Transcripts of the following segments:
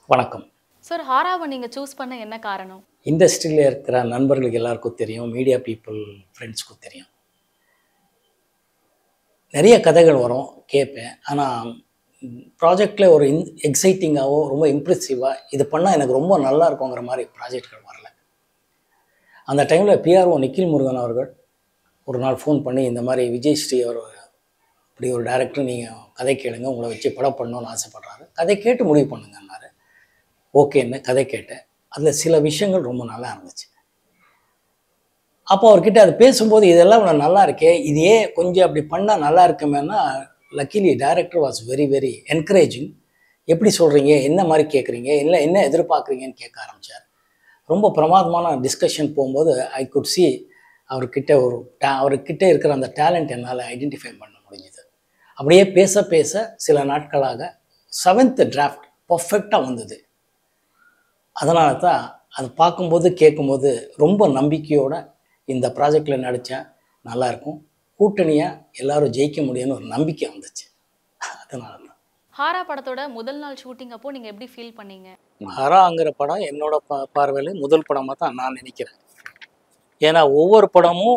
வணக்கம் சார் ஹாராவை நீங்கள் சூஸ் பண்ண என்ன காரணம் இண்டஸ்ட்ரியில் இருக்கிற நண்பர்களுக்கு எல்லாருக்கும் தெரியும் மீடியா பீப்புள் ஃப்ரெண்ட்ஸ்க்கும் தெரியும் நிறைய கதைகள் வரும் கேட்பேன் ஆனால் ப்ராஜெக்டில் ஒரு இன் எக்ஸைட்டிங்காகவோ ரொம்ப இம்ப்ரெசிவாக இது பண்ணால் எனக்கு ரொம்ப நல்லா இருக்குங்கிற மாதிரி ப்ராஜெக்ட்கள் வரல அந்த டைமில் பிஆர்ஓ நிக்கில் முருகன் அவர்கள் ஒரு நாள் ஃபோன் பண்ணி இந்த மாதிரி விஜய் ஸ்ரீ அவர் இப்படி ஒரு டேரக்டர் நீங்கள் கதை கேளுங்க உங்களை வச்சு படம் பண்ணணும்னு ஆசைப்பட்றாரு கதை கேட்டு முடிவு பண்ணுங்கன்னாரு ஓகேன்னு கதை கேட்டேன் அதில் சில விஷயங்கள் ரொம்ப நல்லா இருந்துச்சு அப்போ அவர்கிட்ட அது பேசும்போது இதெல்லாம் இவ்வளோ நல்லா இருக்கே இது ஏன் கொஞ்சம் அப்படி பண்ணால் நல்லா இருக்குமேனா luckily director was very very encouraging எப்படி சொல்கிறீங்க என்ன மாதிரி கேட்குறீங்க இல்லை என்ன எதிர்பார்க்குறீங்கன்னு கேட்க ஆரம்பித்தார் ரொம்ப பிரமாதமான டிஸ்கஷன் போகும்போது ஐ குட் சி அவர்கிட்ட ஒரு டே அவர்கிட்ட இருக்கிற அந்த டேலண்ட் என்னால் ஐடென்டிஃபை பண்ண முடிஞ்சுது அப்படியே பேச பேச சில நாட்களாக செவன்த் டிராஃப்ட் பர்ஃபெக்டாக வந்தது அதனால தான் அது பார்க்கும்போது கேட்கும்போது ரொம்ப நம்பிக்கையோட இந்த ப்ராஜெக்டில் நடித்தேன் நல்லாயிருக்கும் கூட்டணியாக எல்லாரும் ஜெயிக்க முடியும்னு ஒரு நம்பிக்கை வந்துச்சு அதனால தான் ஹாரா படத்தோட முதல் நாள் ஷூட்டிங் அப்போ நீங்கள் எப்படி ஃபீல் பண்ணீங்க ஹராங்கிற படம் என்னோட பா பார்வையில் முதல் படமாக தான் நான் நினைக்கிறேன் ஏன்னா ஒவ்வொரு படமும்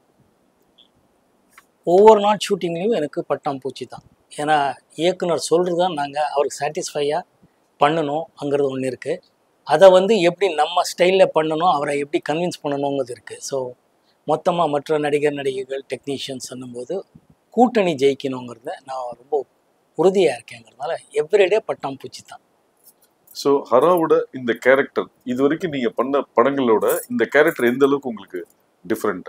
ஒவ்வொரு நாள் ஷூட்டிங்லேயும் எனக்கு பட்டாம் பூச்சி தான் ஏன்னா இயக்குனர் சொல்கிறது தான் நாங்கள் அவருக்கு சாட்டிஸ்ஃபையாக பண்ணணுங்கிறது ஒன்று இருக்குது அதை வந்து எப்படி நம்ம ஸ்டைலில் பண்ணணும் அவரை எப்படி கன்வின்ஸ் பண்ணணுங்கிறது இருக்குது ஸோ மொத்தமாக மற்ற நடிகர் நடிகைகள் டெக்னீஷியன்ஸ் சொல்லும்போது கூட்டணி ஜெயிக்கணுங்கிறத நான் ரொம்ப உறுதியாக இருக்கேங்கிறதுனால எவ்ரிடே பட்டாம் பூச்சி தான் ஸோ ஹராவோட இந்த கேரக்டர் இது வரைக்கும் நீங்க பண்ண படங்களோட இந்த கேரக்டர் எந்த அளவுக்கு உங்களுக்கு டிஃப்ரெண்ட்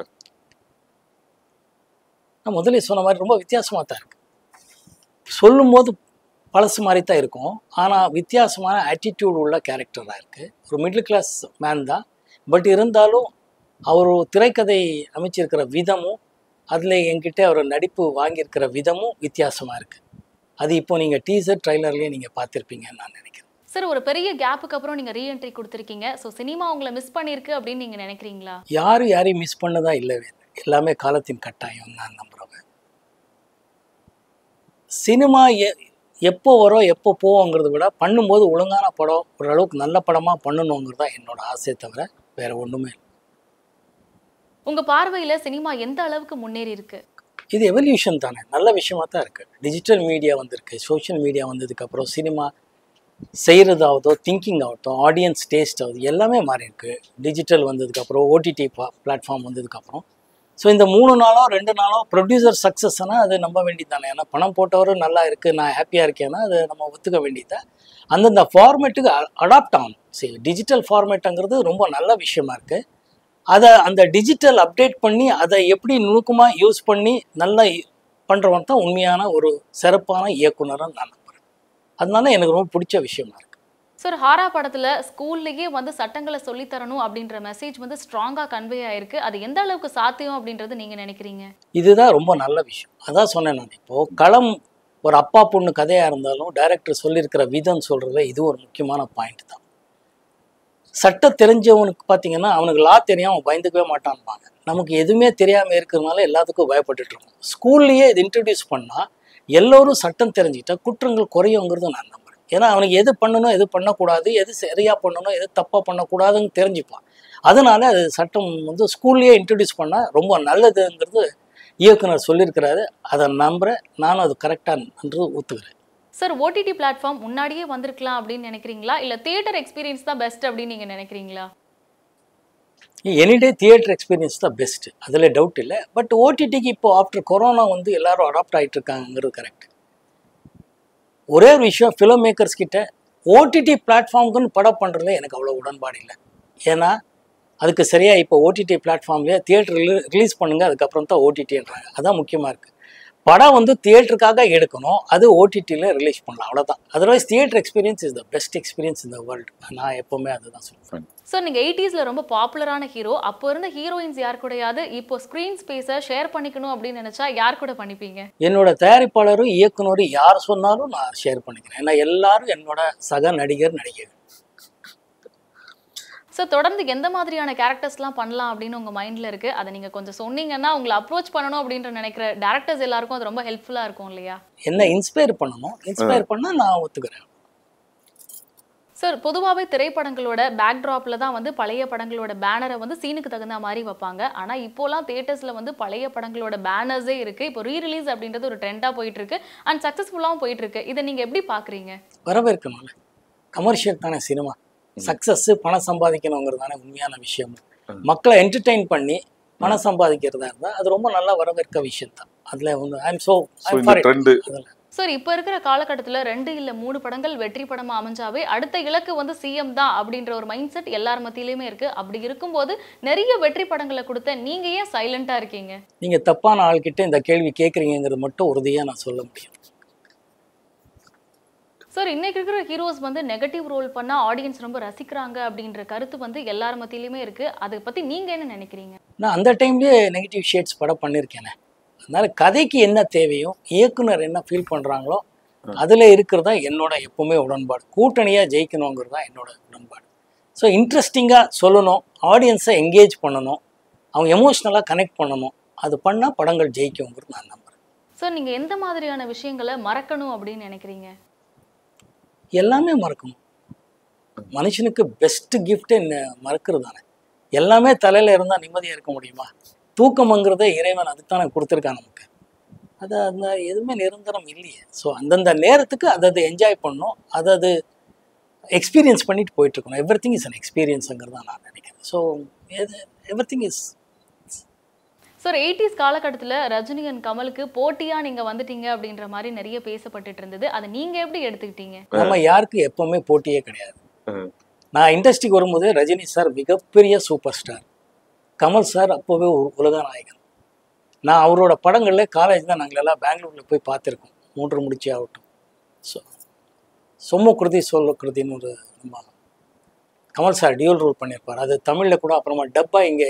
நான் முதல்ல சொன்ன மாதிரி ரொம்ப வித்தியாசமாக தான் இருக்கு சொல்லும்போது பழசு மாதிரி தான் இருக்கும் ஆனால் வித்தியாசமான ஆட்டிடியூட் உள்ள கேரக்டராக இருக்குது ஒரு மிடில் கிளாஸ் மேன் தான் பட் இருந்தாலும் அவர் திரைக்கதை அமைச்சிருக்கிற விதமும் அதில் என்கிட்ட அவர் நடிப்பு வாங்கியிருக்கிற விதமும் வித்தியாசமாக இருக்குது அது இப்போ நீங்கள் டீசர் ட்ரைலர்லேயே நீங்கள் பார்த்துருப்பீங்கன்னு நான் நினைக்கிறேன் சார் ஒரு பெரிய கேப்புக்கு அப்புறம் நீங்கள் ரீஎன்ட்ரி கொடுத்துருக்கீங்க ஸோ சினிமா உங்களை மிஸ் பண்ணியிருக்கு அப்படின்னு நீங்கள் நினைக்கிறீங்களா யாரும் யாரையும் மிஸ் பண்ணதா இல்லவே இல்லை எல்லாமே காலத்தின் கட்டாயம் நான் நம்புகிறவங்க சினிமா எ எப்போ வரும் எப்போ போவோங்கிறத விட பண்ணும்போது ஒழுங்கான படம் ஓரளவுக்கு நல்ல படமாக பண்ணணுங்கிறது தான் என்னோட ஆசையை தவிர வேற ஒன்றுமே இல்லை உங்கள் பார்வையில் சினிமா எந்த அளவுக்கு முன்னேறி இருக்கு இது எவல்யூஷன் தானே நல்ல விஷயமா தான் இருக்குது டிஜிட்டல் மீடியா வந்திருக்கு சோஷியல் மீடியா வந்ததுக்கப்புறம் சினிமா செய்கிறதாவதோ திங்கிங் ஆகட்டும் ஆடியன்ஸ் டேஸ்ட் ஆகுது எல்லாமே மாறி இருக்கு டிஜிட்டல் வந்ததுக்கப்புறம் ஓடிடி பிளாட்ஃபார்ம் வந்ததுக்கப்புறம் ஸோ இந்த மூணு நாளோ ரெண்டு நாளோ ப்ரொடியூசர் சக்ஸஸ்னா அது நம்ப வேண்டியது தானே ஏன்னா பணம் போட்டவரும் நல்லா இருக்குது நான் ஹாப்பியாக இருக்கேன்னா அது நம்ம ஒத்துக்க வேண்டியது அந்தந்த ஃபார்மேட்டுக்கு அடாப்ட் ஆகணும் சரி டிஜிட்டல் ஃபார்மேட்டுங்கிறது ரொம்ப நல்ல விஷயமா இருக்குது அதை அந்த டிஜிட்டல் அப்டேட் பண்ணி அதை எப்படி நுணுக்கமாக யூஸ் பண்ணி நல்லா பண்ணுறவன் தான் உண்மையான ஒரு சிறப்பான இயக்குனராக நான் நம்புகிறேன் அதனால எனக்கு ரொம்ப பிடிச்ச விஷயமா இருக்கு சார் ஹாரா படத்தில் ஸ்கூல்லேயே வந்து சட்டங்களை சொல்லித் தரணும் அப்படின்ற மெசேஜ் வந்து ஸ்ட்ராங்காக கன்வே ஆயிருக்கு அது எந்த அளவுக்கு சாத்தியம் அப்படின்றது நீங்கள் நினைக்கிறீங்க இதுதான் ரொம்ப நல்ல விஷயம் அதான் சொன்னேன் நான் இப்போது களம் ஒரு அப்பா பொண்ணு கதையாக இருந்தாலும் டைரக்டர் சொல்லியிருக்கிற விதம் சொல்கிறதுல இது ஒரு முக்கியமான பாயிண்ட் தான் சட்டம் தெரிஞ்சவனுக்கு பார்த்தீங்கன்னா அவனுக்கு லா தெரியாம அவன் பயந்துக்கவே மாட்டான்பாங்க நமக்கு எதுவுமே தெரியாமல் இருக்கிறதுனால எல்லாத்துக்கும் பயப்பட்டுட்டு இருக்கோம் ஸ்கூல்லையே இது இன்ட்ரடியூஸ் பண்ணால் எல்லோரும் சட்டம் தெரிஞ்சுக்கிட்டா குற்றங்கள் குறையுங்கிறது நான் நம்புறேன் ஏன்னா அவனுக்கு எது பண்ணணும் எது பண்ணக்கூடாது எது சரியாக பண்ணணும் எது தப்பாக பண்ணக்கூடாதுன்னு தெரிஞ்சுப்பான் அதனால அது சட்டம் வந்து ஸ்கூல்லையே இன்ட்ரடியூஸ் பண்ணால் ரொம்ப நல்லதுங்கிறது இயக்குனர் சொல்லியிருக்கிறாரு அதை நம்புகிறேன் நானும் அது கரெக்டாக ஒத்துக்கிறேன் சார் ஓடிடி பிளாட்ஃபார்ம் முன்னாடியே வந்திருக்கலாம் அப்படின்னு நினைக்கிறீங்களா இல்லை தியேட்டர் எக்ஸ்பீரியன்ஸ் தான் பெஸ்ட் அப்படின்னு நீங்கள் நினைக்கிறீங்களா எனிடே தியேட்டர் எக்ஸ்பீரியன்ஸ் தான் பெஸ்ட்டு அதில் டவுட் இல்லை பட் ஓடிடிக்கு இப்போ ஆஃப்டர் கொரோனா வந்து எல்லாரும் அடாப்ட் ஆகிட்டு இருக்காங்கிறது கரெக்ட் ஒரே ஒரு விஷயம் ஃபிலிம் மேக்கர்ஸ் கிட்ட ஓடிடி பிளாட்ஃபார்முக்குன்னு படம் பண்ணுறதுல எனக்கு அவ்வளோ உடன்பாடு இல்லை ஏன்னா அதுக்கு சரியாக இப்போ ஓடிடி பிளாட்ஃபார்ம்லேயே தியேட்டர் ரிலீஸ் பண்ணுங்க அதுக்கப்புறம் தான் ஓடிடின்றாங்க அதான் முக்கியமாக இருக்குது படம் வந்து தியேட்டருக்காக எடுக்கணும் அது ஓடிடியில் ரிலீஸ் பண்ணலாம் அவ்வளோதான் otherwise theatre experience is the best experience இந்த வேர்ல்டு நான் எப்போவுமே அதுதான் சொல்லுவேன் சார் நீங்கள் எயிட்டிஸில் ரொம்ப பாப்புலரான ஹீரோ அப்போ இருந்த ஹீரோயின்ஸ் யார் கூடயாவது இப்போ ஸ்க்ரீன் ஸ்பேஸை ஷேர் பண்ணிக்கணும் அப்படின்னு நினச்சா யார் கூட பண்ணிப்பீங்க என்னோட தயாரிப்பாளரும் இயக்குனரும் யார் சொன்னாலும் நான் ஷேர் பண்ணிக்கிறேன் ஏன்னா எல்லாரும் என்னோட சக நடிகர் நடிகைகள் சார் தொடர்ந்து எந்த மாதிரியான கேரக்டர்ஸ்லாம் பண்ணலாம் அப்படின்னு உங்கள் மைண்டில் இருக்குது அதை நீங்கள் கொஞ்சம் சொன்னீங்கன்னா உங்களை அப்ரோச் பண்ணணும் அப்படின்ற நினைக்கிற டேரக்டர்ஸ் எல்லாருக்கும் அது ரொம்ப ஹெல்ப்ஃபுல்லாக இருக்கும் இல்லையா என்ன இன்ஸ்பயர் பண்ணணும் இன்ஸ்பயர் பண்ணால் நான் ஒத்துக்கிறேன் சார் பொதுவாகவே திரைப்படங்களோட பேக்ட்ராப்ல தான் வந்து பழைய படங்களோட பேனரை வந்து சீனுக்கு தகுந்த மாதிரி வைப்பாங்க ஆனா இப்போலாம் தியேட்டர்ஸ்ல வந்து பழைய படங்களோட பேனர்ஸே இருக்கு இப்போ ரீ ரிலீஸ் அப்படின்றது ஒரு ட்ரெண்டா போயிட்டு இருக்கு அண்ட் சக்ஸஸ்ஃபுல்லாகவும் போயிட்டு இருக்கு இதை நீங்க எப்படி பாக்குறீங்க வரவேற்கணும்ல கமர்ஷியல் தானே சினிமா சக்ஸஸ் பணம் சம்பாதிக்கணுங்கிறது தானே உண்மையான விஷயம் மக்களை என்டர்டெயின் பண்ணி பணம் சம்பாதிக்கிறதா இருந்தால் அது ரொம்ப நல்லா வரவேற்க விஷயம் தான் அதில் வந்து ஐ எம் ஸோ ஸோ இந்த ட்ரெண்டு அதில் சார் இப்போ இருக்கிற காலகட்டத்துல ரெண்டு இல்ல மூணு படங்கள் வெற்றி படமா அமைஞ்சாவே அடுத்த இலக்கு வந்து சிஎம் தான் அப்படின்ற ஒரு மைண்ட் செட் எல்லார் மத்தியிலுமே இருக்கு அப்படி இருக்கும்போது நிறைய வெற்றி படங்களை கொடுத்த நீங்க ஏன் சைலண்டா இருக்கீங்க நீங்கள் தப்பான ஆள்கிட்ட இந்த கேள்வி கேட்குறீங்கிறது மட்டும் உறுதியாக நான் சொல்ல முடியும் சார் இன்னைக்கு இருக்கிற ஹீரோஸ் வந்து நெகட்டிவ் ரோல் பண்ணா ஆடியன்ஸ் ரொம்ப ரசிக்கிறாங்க அப்படின்ற கருத்து வந்து எல்லார் மத்தியிலுமே இருக்கு அதை பத்தி நீங்க என்ன நினைக்கிறீங்க நான் அந்த டைம்லேயே நெகட்டிவ் ஷேட்ஸ் படம் பண்ணியிருக்கேனே அதனால கதைக்கு என்ன தேவையோ இயக்குனர் என்ன ஃபீல் பண்ணுறாங்களோ அதில் இருக்கிறதா என்னோட எப்பவுமே உடன்பாடு கூட்டணியாக ஜெயிக்கணுங்கிறது தான் என்னோட உடன்பாடு ஸோ இன்ட்ரெஸ்டிங்காக சொல்லணும் ஆடியன்ஸை என்கேஜ் பண்ணணும் அவங்க எமோஷ்னலாக கனெக்ட் பண்ணணும் அது பண்ணால் படங்கள் ஜெயிக்குங்கிறது நான் நம்புறேன் சார் நீங்க எந்த மாதிரியான விஷயங்களை மறக்கணும் அப்படின்னு நினைக்கிறீங்க எல்லாமே மறக்கணும் மனுஷனுக்கு பெஸ்ட் கிஃப்டே மறக்கிறது தானே எல்லாமே தலையில் இருந்தால் நிம்மதியாக இருக்க முடியுமா தூக்கம்ங்கிறதே இறைவன் அதுதானே கொடுத்துருக்கான் நமக்கு அது அந்த எதுவுமே நிரந்தரம் இல்லையே ஸோ அந்தந்த நேரத்துக்கு அதை அதை என்ஜாய் பண்ணணும் அதை அது எக்ஸ்பீரியன்ஸ் பண்ணிட்டு போயிட்டு இருக்கணும் எவ்ரி திங் இஸ் அன் எக்ஸ்பீரியன்ஸுங்கிறது தான் நான் நினைக்கிறேன் so everything is sir eighties காலகட்டத்துல ரஜினி அண்ட் கமலுக்கு போட்டியா நீங்க வந்துட்டீங்க அப்படின்ற மாதிரி நிறைய பேசப்பட்டுட்டு இருந்தது அதை நீங்க எப்படி எடுத்துக்கிட்டீங்க நம்ம யாருக்கும் எப்பவுமே போட்டியே கிடையாது ம். நான் இண்டஸ்ட்ரிக்கு வரும்போது ரஜினி சார் மிகப்பெரிய சூப்பர் ஸ்டார் கமல் சார் அப்போவே ஒரு உலக நாயகன் நான் அவரோட படங்கள்ல காலேஜ் தான் நாங்கள் எல்லாம் பெங்களூர்ல போய் பார்த்துருக்கோம் மூன்று முடிச்சு ஆகட்டும் ஸோ சொம்ம குருதி சொல்ல குருதின்னு ஒரு நம்ம கமல் சார் டியூல் ரோல் பண்ணியிருப்பார் அது தமிழில் கூட அப்புறமா டப்பா இங்கே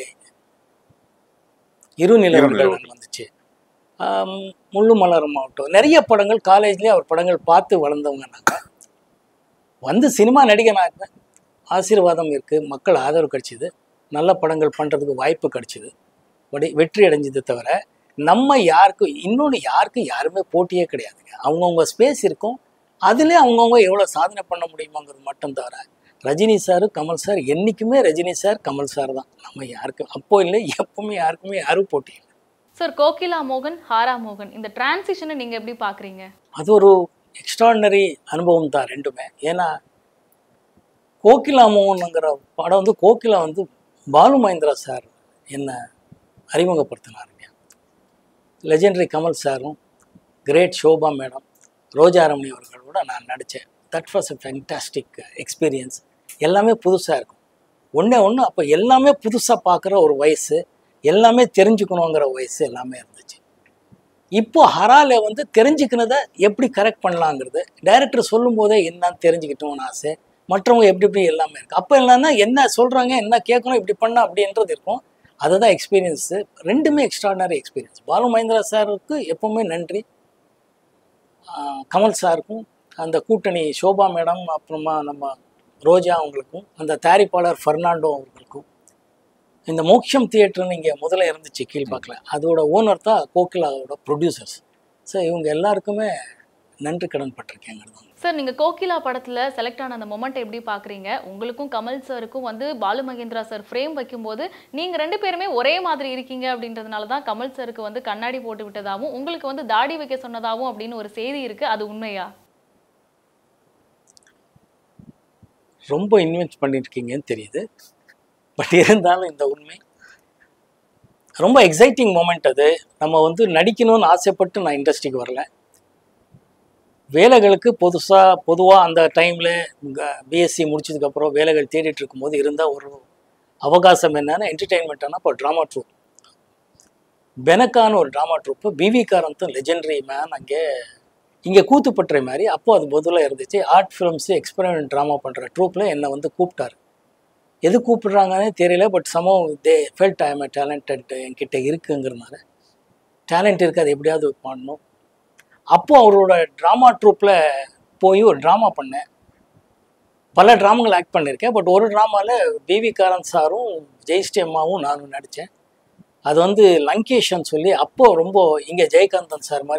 இரு நிலவர்கள் வந்துச்சு ஆம், முள்ளு மலரும் ஆகட்டும் நிறைய படங்கள் காலேஜ்லேயே அவர் படங்கள் பார்த்து வளர்ந்தவங்க நாங்கள் வந்து சினிமா நடிகனாக இருந்தேன் ஆசீர்வாதம் இருக்குது மக்கள் ஆதரவு கிடைச்சிது நல்ல படங்கள் பண்ணுறதுக்கு வாய்ப்பு கிடைச்சிது படி வெற்றி அடைஞ்சது தவிர நம்ம யாருக்கும் இன்னொன்று யாருக்கும் யாருமே போட்டியே கிடையாதுங்க அவங்கவுங்க ஸ்பேஸ் இருக்கும் அதுலேயே அவங்கவுங்க எவ்வளோ சாதனை பண்ண முடியுமாங்கிறது மட்டும் தவிர ரஜினி சார் கமல் சார் என்றைக்குமே ரஜினி சார் கமல் சார் தான் நம்ம யாருக்கும் அப்போ இல்லை எப்பவுமே யாருக்குமே யாரும் போட்டி இல்லை சார் கோகிலா மோகன் ஹாரா மோகன் இந்த டிரான்சிஷனை நீங்க எப்படி பாக்குறீங்க அது ஒரு எக்ஸ்ட்ராடினரி அனுபவம் தான் ரெண்டுமே ஏன்னா கோகிலா மோகனுங்கிற படம் வந்து கோகிலா வந்து பாலு மகேந்திரா சார் என்ன அறிமுகப்படுத்தினாருங்க லெஜெண்டரி கமல் சாரும் கிரேட் ஷோபா மேடம் ரோஜா ரமணி அவர்களோட நான் நடித்தேன் that was a fantastic experience எல்லாமே புதுசாக இருக்கும் ஒன்றே ஒன்று அப்போ எல்லாமே புதுசாக பார்க்குற ஒரு வயசு எல்லாமே தெரிஞ்சுக்கணுங்கிற வயசு எல்லாமே இருந்துச்சு இப்போ ஹரால வந்து தெரிஞ்சுக்கினதை எப்படி கரெக்ட் பண்ணலாங்கிறது டைரக்டர் சொல்லும் போதே என்னன்னு தெரிஞ்சுக்கிட்டோம்னு ஆசை மற்றவங்க எப்படி எப்படி எல்லாமே இருக்கு அப்போ என்னன்னா என்ன சொல்றாங்க என்ன கேட்கணும் இப்படி பண்ண அப்படின்றது இருக்கும் அதுதான் எக்ஸ்பீரியன்ஸு ரெண்டுமே எக்ஸ்ட்ராடனரி எக்ஸ்பீரியன்ஸ் பாலு மகேந்திரா சாருக்கு எப்பவுமே நன்றி ஆஹ் கமல் சாருக்கும் அந்த கூட்டணி சோபா மேடம் அப்புறமா நம்ம ரோஜா அவங்களுக்கும் அந்த தயாரிப்பாளர் ஃபெர்னாண்டோ அவர்களுக்கும் இந்த மோக்ஷம் தியேட்டர்னு இங்கே முதல்ல இருந்துச்சு கீழ்பாக்கில் அதோட ஓனர் தான் கோகிலாவோட ப்ரொடியூசர்ஸ் ஸோ இவங்க எல்லாருக்குமே நன்றி கடன் பட்டிருக்கேங்கிறது சார் நீங்க கோகிலா படத்துல செலக்ட் ஆன அந்த மொமெண்ட் எப்படி பாக்குறீங்க உங்களுக்கும் கமல் சாருக்கும் வந்து பாலு மகேந்திரா சார் ஃப்ரேம் வைக்கும்போது நீங்க ரெண்டு பேருமே ஒரே மாதிரி இருக்கீங்க அப்படின்றதுனால தான் கமல் சாருக்கு வந்து கண்ணாடி போட்டு விட்டதாகவும் உங்களுக்கு வந்து தாடி வைக்க சொன்னதாகவும் அப்படின்னு ஒரு செய்தி இருக்கு அது உண்மையா ரொம்ப இன்வெஸ்ட் பண்ணியிருக்கீங்கன்னு தெரியுது பட் இருந்தாலும் இந்த உண்மை ரொம்ப எக்ஸைட்டிங் மூமெண்ட் அது நம்ம வந்து நடிக்கணும்னு ஆசைப்பட்டு நான் இண்டஸ்ட்ரிக்கு வரல வேலைகளுக்கு புதுசாக பொதுவாக அந்த டைமில் பிஎஸ்சி முடிச்சதுக்கப்புறம் வேலைகள் தேடிட்டு இருக்கும்போது இருந்த ஒரு அவகாசம் என்னன்னா என்டர்டெயின்மெண்ட்டானா இப்போ ட்ராமா ட்ரூப் பெனக்கான ஒரு ட்ராமா ட்ரூப்பு பிவி காரந்தும் லெஜெண்டரி மேன் அங்கே இங்கே கூத்துப்பட்டுற மாதிரி அப்போ அது பதிலாக இருந்துச்சு ஆர்ட் ஃபிலிம்ஸு எக்ஸ்பெரிமெண்ட் ட்ராமா பண்ணுற ட்ரூப்பில் என்னை வந்து கூப்பிட்டாரு எது கூப்பிடுறாங்கன்னே தெரியல but somehow they felt I am talented என்கிட்ட இருக்குங்கிறனால டேலண்ட் இருக்குது அது எப்படியாவது பண்ணணும் அப்போ அவரோட ட்ராமா ட்ரூப்பில் போய் ஒரு ட்ராமா பண்ணேன் பல ட்ராமாங்கள் ஆக்ட் பண்ணியிருக்கேன் பட் ஒரு ட்ராமாவில் பிவி காரன் சாரும் ஜெயஸ்ரீ அம்மாவும் நானும் நடித்தேன் அது வந்து லங்கேஷன் சொல்லி அப்போ ரொம்ப இங்கே ஜெயகாந்தன் சார் மாதிரி அங்கே மிகப்பெரிய ரைட்டர் அவரோட ட்ராமா அது அவரோட எழுத்துல அது ரொம்ப இன்வெஸ்ட் பண்ணியிருக்கீங்கன்னு தெரியுது பட் இருந்தாலும் இந்த உண்மை ரொம்ப எக்ஸைட்டிங் மூமெண்ட் அது நம்ம வந்து நடிக்கணும்னு ஆசைப்பட்டு நான் இண்டஸ்ட்ரிக்கு வரல வேலைகளுக்கு புதுசாக பொதுவாக அந்த டைமில் பிஎஸ்சி முடிச்சதுக்கப்புறம் வேலைகள் தேடிட்டு இருக்கும்போது இருந்த ஒரு அவகாசம் என்னன்னா என்டர்டெயின்மெண்ட்டானா இப்போ ட்ராமா ட்ரூப் பெனக்கான ஒரு ட்ராமா ட்ரூப்பு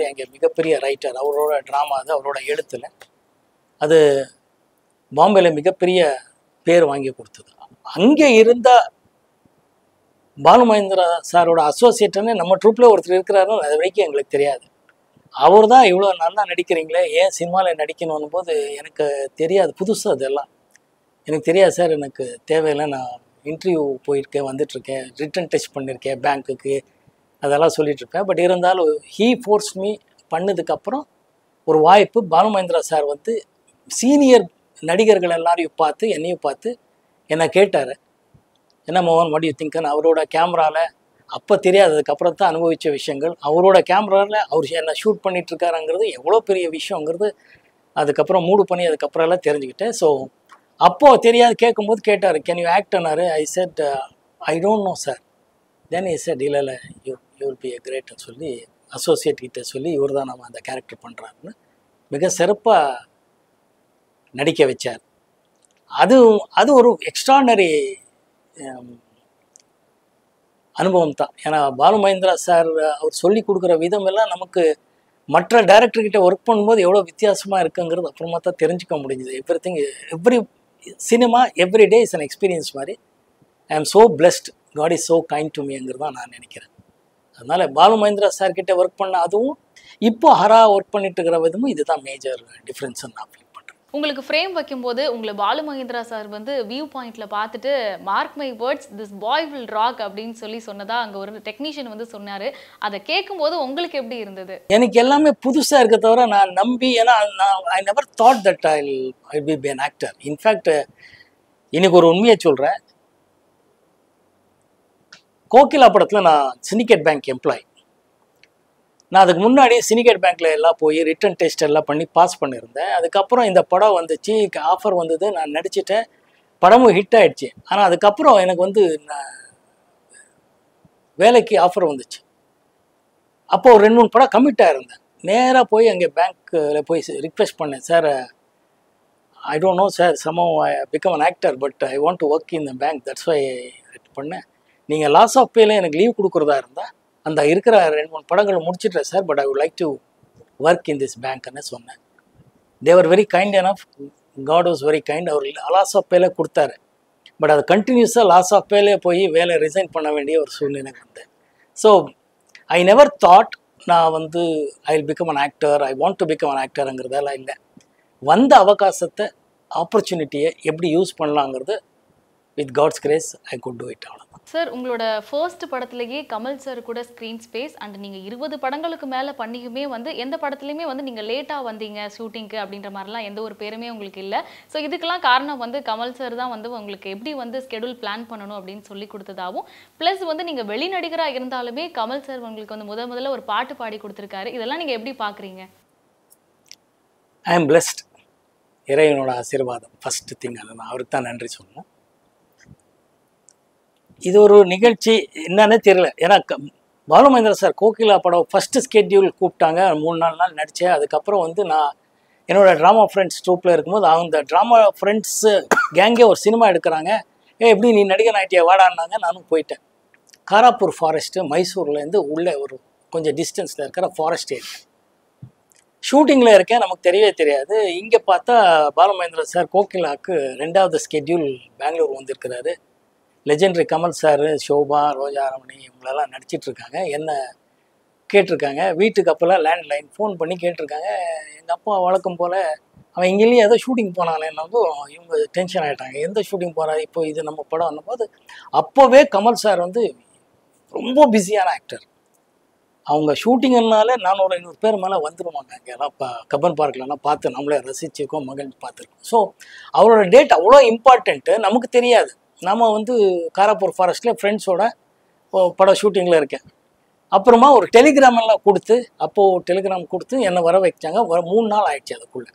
பாம்பேல மிகப்பெரிய பேர் வாங்கி கொடுத்தது அங்கே இருந்த பாலு மகேந்திரா சாரோட அசோசியேட்னு நம்ம ட்ரூப்ல ஒருத்தர் இருக்கிறாருன்னு அது வரைக்கும் எங்களுக்கு தெரியாது அவர் தான் இவ்வளோ நல்லா நடிக்கிறீங்களே ஏன் சினிமாவில் நடிக்கணும் போது எனக்கு தெரியாது புதுசு அதெல்லாம் எனக்கு தெரியாது சார் எனக்கு தேவையில்லை நான் இன்டர்வியூ போயிருக்கேன் வந்துட்டுருக்கேன் ரிட்டன் டெஸ்ட் பண்ணியிருக்கேன் பேங்க்குக்கு அதெல்லாம் சொல்லிட்டு இருப்பேன் பட் இருந்தாலும் ஹீ ஃபோர்ஸ் மீ பண்ணதுக்கப்புறம் ஒரு வாய்ப்பு பாலு மகேந்திரா சார் வந்து சீனியர் நடிகர்கள் எல்லாரையும் பார்த்து என்னையும் பார்த்து என்னை கேட்டார் என்ன மோகன் வாட் யூ திங்கன்னு அவரோட கேமராவில் அப்போ தெரியாததுக்கப்புறம் தான் அனுபவித்த விஷயங்கள் அவரோட கேமராவில் அவர் என்ன ஷூட் பண்ணிட்டு இருக்காருங்கிறது எவ்வளோ பெரிய விஷயங்கிறது அதுக்கப்புறம் மூடு பண்ணி அதுக்கப்புறம் எல்லாம் தெரிஞ்சுக்கிட்டேன் ஸோ அப்போது தெரியாது கேட்கும்போது கேட்டார் கேன் யூ ஆக்ட்னாரு I said I don't know sir then I said இல்லை இல்லை you you will be a கிரேட்னு சொல்லி அசோசியேட் கிட்ட சொல்லி இவர் தான் நம்ம அந்த கேரக்டர் பண்ணுறாருன்னு மிக சிறப்பாக நடிக்க வச்சார் அது அது ஒரு எக்ஸ்ட்ரானரி அனுபவம் தான் ஏன்னா பாலு மகேந்திரா சார் அவர் சொல்லி கொடுக்குற விதம் எல்லாம் நமக்கு மற்ற டைரக்டர் கிட்ட ஒர்க் பண்ணும்போது எவ்வளோ வித்தியாசமாக இருக்குங்கிறது அப்புறமா தான் தெரிஞ்சுக்க முடிஞ்சுது everything every cinema every day is an experience மாதிரி I am so blessed God is so kind to மீங்கிறது தான் நான் நினைக்கிறேன் அதனால பாலு மகேந்திரா சார் கிட்ட ஒர்க் பண்ண அதுவும் இப்போ ஹரா ஒர்க் பண்ணிட்டு இருக்கிற விதமும் இதுதான் மேஜர் டிஃப்ரென்ஸ் நான் ஃபீல் பண்ணுறேன் உங்களுக்கு ஃப்ரேம் வைக்கும்போது உங்களை பாலு மகேந்திரா சார் வந்து வியூ பாயிண்ட்ல பார்த்துட்டு mark my words this boy will rock அப்படின்னு சொல்லி சொன்னதா அங்க ஒரு டெக்னீஷியன் வந்து சொன்னாரு அதை கேட்கும்போது உங்களுக்கு எப்படி இருந்தது எனக்கு எல்லாமே புதுசாக இருக்க தவிர நான் நம்பி ஏன்னா நான் I never thought that I I be be an actor in fact இன்னைக்கு ஒரு உண்மையை சொல்கிறேன் கோகிலா படத்தில் நான் சிண்டிகேட் பேங்க் எம்ப்ளாய் நான் அதுக்கு முன்னாடி சிண்டிகேட் பேங்க்கில் எல்லாம் போய் ரிட்டன் டெஸ்ட் எல்லாம் பண்ணி பாஸ் பண்ணியிருந்தேன் அதுக்கப்புறம் இந்த படம் வந்துச்சு ஆஃபர் வந்தது நான் நடிச்சிட்டேன் படமும் ஹிட் ஆயிடுச்சு ஆனால் அதுக்கப்புறம் எனக்கு வந்து நான் வேலைக்கு ஆஃபர் வந்துச்சு அப்போ ஒரு ரெண்டு மூணு படம் கமிட் ஆயிருந்தேன் நேராக போய் அங்கே பேங்க்கில் போய் ரிக்வெஸ்ட் பண்ணேன் sir I don't know sir somehow I become an actor but I want to work in the bank that's why பண்ணேன் நீங்கள் லாஸ் ஆஃப் பேல எனக்கு லீவ் கொடுக்குறதா இருந்தால் அந்த இருக்கிற ரெண்டு மூணு படங்கள் முடிச்சிட்டேன் sir but I would like to work in this பேங்க்னு சொன்னேன் they were very kind enough God was very kind அவர் லாஸ் ஆஃப் பேல கொடுத்தாரு பட் அது கண்டினியூஸாக லாஸ் ஆஃப் பேலே போய் வேலை ரிசைன் பண்ண வேண்டிய ஒரு சூழ்நிலை வந்தேன் ஸோ ஐ நெவர் தாட் நான் வந்து I will become an actor I want to become an ஆக்டருங்கிறதெல்லாம் இல்லை வந்த அவகாசத்தை ஆப்பர்ச்சுனிட்டியை எப்படி யூஸ் பண்ணலாங்கிறது with God's grace I could do it அவ்வளோதான் சார் உங்களோட ஃபர்ஸ்ட் படத்துலயே கமல் சார் கூட ஸ்க்ரீன் ஸ்பேஸ் அண்ட் நீங்க இருபது படங்களுக்கு மேல பண்ணியுமே வந்து எந்த படத்துலையுமே வந்து நீங்க லேட்டா வந்தீங்க ஷூட்டிங்க்கு அப்படின்ற மாதிரிலாம் எந்த ஒரு பேருமே உங்களுக்கு இல்லை ஸோ இதுக்கெல்லாம் காரணம் வந்து கமல் சார் தான் வந்து உங்களுக்கு எப்படி வந்து ஸ்கெடியூல் பிளான் பண்ணணும் அப்படின்னு சொல்லி கொடுத்ததாகவும் ப்ளஸ் வந்து நீங்க வெளி நடிகராக இருந்தாலுமே கமல் சார் உங்களுக்கு வந்து முத முதல்ல ஒரு பாட்டு பாடி கொடுத்துருக்காரு இதெல்லாம் நீங்க எப்படி பாக்குறீங்க ஐ எம் பிளெஸ்ட் இறைவனோட ஆசீர்வாதம் ஃபர்ஸ்ட் திங் அது நான் அவருக்கு தான் நன்றி சொல்லணும் இது ஒரு நிகழ்ச்சி என்னன்னே தெரியல ஏன்னா க- பாலு மகேந்திர சார் கோகிலா படம் ஃபஸ்ட்டு ஸ்கெட்யூல் கூப்பிட்டாங்க மூணு நாலு நாள் நடித்தேன் அதுக்கப்புறம் வந்து நான் என்னோட ட்ராமா ஃப்ரெண்ட்ஸ் ட்ரூப்பில் இருக்கும்போது அந்த ட்ராமா ஃப்ரெண்ட்ஸு கேங்கே ஒரு சினிமா எடுக்கிறாங்க ஏ எப்படி நீ நடிகன் ஆயிட்டியா வாடான்னாங்க நானும் போயிட்டேன் காராப்பூர் ஃபாரஸ்ட்டு மைசூர்லேருந்து உள்ளே ஒரு கொஞ்சம் டிஸ்டன்ஸில் இருக்கிற ஃபாரஸ்ட் ஏரியா ஷூட்டிங்கில் இருக்கேன் நமக்கு தெரியவே தெரியாது இங்கே பார்த்தா பாலமகேந்திர சார் கோகிலாக்கு ரெண்டாவது ஸ்கெட்யூல் பெங்களூர் வந்திருக்கிறாரு லெஜெண்டரி கமல் சார் ஷோபா ரோஜா ரமணி இவங்களெல்லாம் நடிச்சிட்டு இருக்காங்க என்ன கேட்டிருக்காங்க வீட்டுக்கு அப்போல்லாம் லேண்ட்லைன் ஃபோன் பண்ணி கேட்டிருக்காங்க எங்கள் அப்பா வழக்கம் போல் அவன் இங்கேயும் ஏதோ ஷூட்டிங் போனானேன்னதும் இவங்க டென்ஷன் ஆகிட்டாங்க எந்த ஷூட்டிங் போகிறா இப்போ இது நம்ம படம் போது அப்போவே கமல் சார் வந்து ரொம்ப பிஸியான ஆக்டர் அவங்க ஷூட்டிங்னால நானூறு ஐநூறு பேர் மேலே வந்துருவாங்க அங்கெல்லாம் இப்போ கப்பன் பார்க்லலாம் பார்த்து நம்மளே ரசிச்சிருக்கோம் மகிழ்ந்து பார்த்துருக்கோம் ஸோ அவரோட டேட் அவ்வளோ இம்பார்ட்டண்ட்டு நமக்கு தெரியாது நாம வந்து காராப்பூர் ஃபாரஸ்ட்டில் ஃப்ரெண்ட்ஸோட படம் ஷூட்டிங்கில் இருக்கேன் அப்புறமா ஒரு டெலிகிராம் எல்லாம் கொடுத்து அப்போது டெலிகிராம் கொடுத்து என்னை வர வைச்சாங்க வர மூணு நாள் ஆயிடுச்சு அதுக்குள்ளே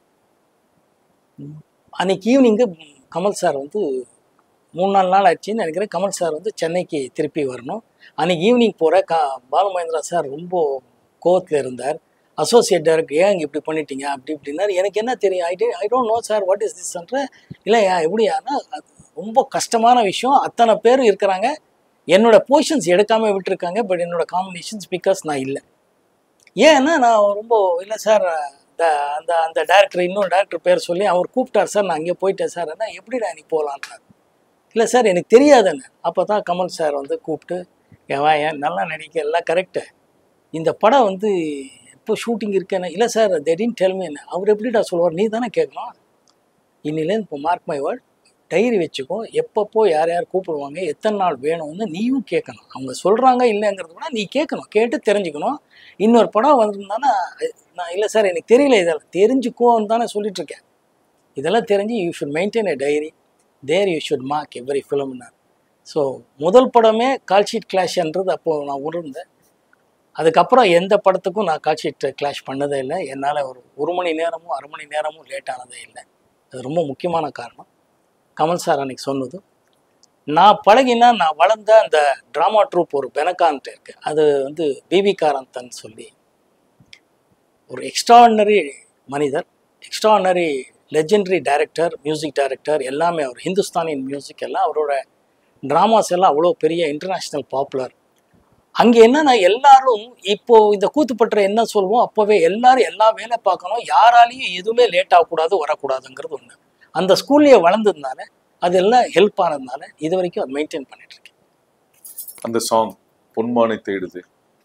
அன்னைக்கு ஈவினிங்கு கமல் சார் வந்து மூணு நாலு நாள் ஆச்சுன்னு நினைக்கிறேன் கமல் சார் வந்து சென்னைக்கு திருப்பி வரணும் அன்னைக்கு ஈவினிங் போகிற கா பாலுமகேந்திரா சார் ரொம்ப கோவத்தில் இருந்தார் அசோசியேட் டைரக்டர் ஏன் இங்க இப்படி பண்ணிட்டீங்க அப்படி இப்படின்னாரு எனக்கு என்ன தெரியும் I I don't know sir what is திஸ்ன்ற இல்லையா எப்படியானா அது ரொம்ப கஷ்டமான விஷயம் அத்தனை பேர் இருக்கிறாங்க என்னோட பொசிஷன்ஸ் எடுக்காம விட்டுருக்காங்க பட் என்னோட காம்பினேஷன்ஸ் பிகாஸ் நான் இல்லை ஏன்னா நான் ரொம்ப இல்லை சார் ட- அந்த அந்த டேரக்டர் இன்னொரு டேரக்டர் பேர் சொல்லி அவர் கூப்பிட்டார் சார் நான் அங்கே போயிட்டேன் சார் என்ன எப்படிடா நீ போகலான்றார் இல்லை சார் எனக்கு தெரியாதுன்னு அப்போ தான் கமல் சார் வந்து கூப்பிட்டு ஏன் வா ஏன் நல்லா நடிக்க எல்லாம் கரெக்டு இந்த படம் வந்து எப்போ ஷூட்டிங் இருக்கேன்னு இல்லை சார் திடீர்னு டெல்மி என்ன அவர் எப்படிடா சொல்லுவார் நீ தானே கேட்கணும் இன்னிலேருந்து இப்போ மார்க் மை வேர்ட் டைரி வச்சுக்கோ எப்பப்போ யார் யார் கூப்பிடுவாங்க எத்தனை நாள் வேணும்னு நீயும் கேட்கணும் அவங்க சொல்கிறாங்க இல்லைங்கிறது கூட நீ கேட்கணும் கேட்டு தெரிஞ்சுக்கணும் இன்னொரு படம் வந்திருந்தானா நான் இல்லை சார் எனக்கு தெரியல இதெல்லாம் தெரிஞ்சுக்கோன்னு தானே சொல்லிட்டு இருக்கேன் இதெல்லாம் தெரிஞ்சு you should maintain a diary there you should mark every ஃபிலிம்னார் ஸோ முதல் படமே கால்ஷீட் கிளாஷ்ன்றது அப்போது நான் உணர்ந்தேன் அதுக்கப்புறம் எந்த படத்துக்கும் நான் கால்ஷீட் கிளாஷ் பண்ணதே இல்லை என்னால் ஒரு ஒரு மணி நேரமும் அரை மணி நேரமும் லேட் ஆனதே இல்லை அது ரொம்ப முக்கியமான காரணம் கமல் சார் அன்னைக்கு சொன்னது நான் பழகினா நான் வளர்ந்த அந்த ட்ராமா ட்ரூப் ஒரு பெனகான்ட் இருக்கு அது வந்து பிபி காரந்தன் சொல்லி ஒரு எக்ஸ்ட்ராடினரி மனிதர் extraordinary legendary director music director எல்லாமே அவர் ஹிந்துஸ்தானின் மியூசிக் எல்லாம் அவரோட ட்ராமாஸ் எல்லாம் அவ்வளோ பெரிய இன்டர்நேஷ்னல் பாப்புலர் அங்கே என்னன்னா எல்லாரும் இப்போ இந்த கூத்துப்பற்ற என்ன சொல்லுவோம் அப்போவே எல்லாரும் எல்லா வேலை பார்க்கணும் யாராலையும் எதுவுமே லேட் ஆகக்கூடாது வரக்கூடாதுங்கிறது ஒன்று அந்த ஸ்கூல்லையே வளர்ந்ததுனால அது எல்லாம் ஹெல்ப் ஆனதுனால இது வரைக்கும் அது மெயின்டைன் பண்ணிட்டு இருக்கேன் அந்த சாங் பொன்மானை தேடுது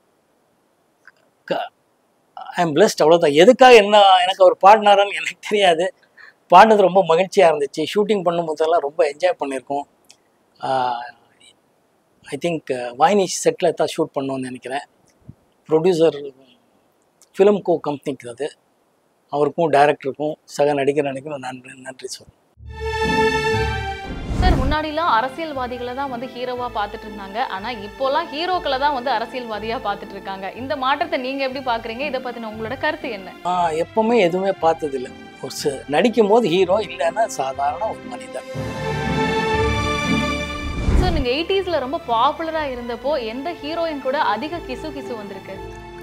ஐ எம் பிளஸ்ட் அவ்வளோதான் எதுக்காக என்ன எனக்கு அவர் பாடினாரான்னு எனக்கு தெரியாது பாடினது ரொம்ப மகிழ்ச்சியாக இருந்துச்சு ஷூட்டிங் பண்ணும்போதெல்லாம் ரொம்ப என்ஜாய் பண்ணியிருக்கோம் ஐ திங்க் வாய்னி செட்டில் தான் ஷூட் பண்ணோன்னு நினைக்கிறேன் ப்ரொடியூசர் ஃபிலிம் கோ கம்பெனிக்கு அது அவருக்கும் டைரக்டருக்கும் சக நடிகர் நடிகரும் நன்றி நன்றி சொல்லுங்கள் சார் முன்னாடிலாம் அரசியல்வாதிகளை தான் வந்து ஹீரோவா பார்த்துட்டு இருந்தாங்க ஆனா இப்போலாம் ஹீரோக்களை தான் வந்து அரசியல்வாதியா பார்த்துட்டு இருக்காங்க இந்த மாற்றத்தை நீங்க எப்படி பாக்குறீங்க இதை பத்தின உங்களோட கருத்து என்ன நான் எப்பவுமே எதுவுமே பார்த்ததில்ல ஒரு ச நடிக்கும் போது ஹீரோ இல்லைன்னா சாதாரண ஒரு மனிதன் சார் நீங்க எயிட்டிஸ்ல ரொம்ப பாப்புலரா இருந்தப்போ எந்த ஹீரோயின் கூட அதிக கிசு கிசு வந்திருக்கு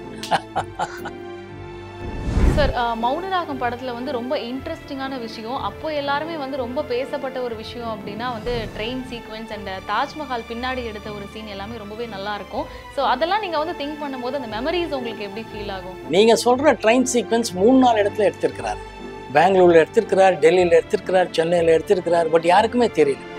சார் அஹ், மௌனராகம் படத்துல வந்து ரொம்ப இன்ட்ரெஸ்டிங்கான விஷயம் அப்போ எல்லாருமே வந்து ரொம்ப பேசப்பட்ட ஒரு விஷயம் அப்படின்னா வந்து ட்ரெயின் சீக்வென்ஸ் அண்ட் தாஜ்மஹால் பின்னாடி எடுத்த ஒரு சீன் எல்லாமே ரொம்பவே நல்லா இருக்கும் ஸோ அதெல்லாம் நீங்க வந்து திங்க் பண்ணும்போது அந்த மெமரிஸ் உங்களுக்கு எப்படி ஃபீல் ஆகும் நீங்கள் சொல்கிற ட்ரெயின் சீக்வன்ஸ் மூணு நாலு இடத்துல எடுத்திருக்கிறார் பெங்களூரில் எடுத்திருக்கிறார் டெல்லியில் எடுத்திருக்கிறார் சென்னையில் எடுத்திருக்கிறார் பட் யாருக்குமே தெரியல